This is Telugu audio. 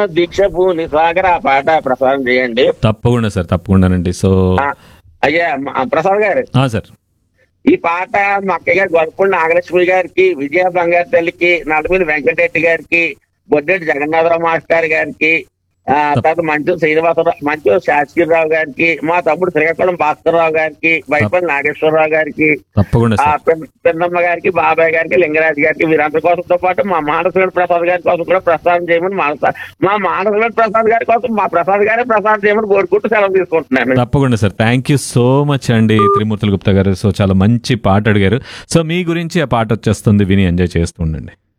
దీక్ష పూని సాగర్ ఆ పాట ప్రసారం చేయండి తప్పకుండా సార్ తప్పకుండానండి సో ఆ, అయ్యా మ- ప్రసాద్ గారు ఆ, సార్ ఈ పాట మా అక్కయ్య గారు గొడపూడి నాగలక్ష్మి గారికి విజయ బంగారు తల్లికి నలుగురి వెంకటరెడ్డి గారికి బొడ్డెడ్డి జగన్నాథరావు మాస్టర్ గారికి ఆ, తర్వాత మంచు శ్రీనివాసరావు మంచు శాస్త్రిరావు గారికి మా తమ్ముడు శ్రీకాకుళం భాస్కర్రావు గారికి వైపల్లి నాగేశ్వరరావు గారికి తప్పకుండా ఆ సార్ పిన్- పిన్నమ్మ గారికి బాబాయ్ గారికి లింగరాజ్ గారికి వీరందరి కోసంతో పాటు మా మానసుగడ ప్రసాద్ గారి కోసం కూడా ప్రసాదం చేయమని మానస మా మానసుగడ ప్రసాద్ గారి కోసం మా ప్రసాద్ గారే ప్రసాదం చేయమని కోరుకుంటూ సెలవు తీసుకుంటున్నాను తప్పకుండా sir thank you so much అండి త్రిమూర్తుల గుప్తా గారు సో చాలా మంచి పాట అడిగారు సో మీ గురించి ఆ పాట వచ్చేస్తుంది విని ఎంజాయ్ చేస్తూ ఉండండి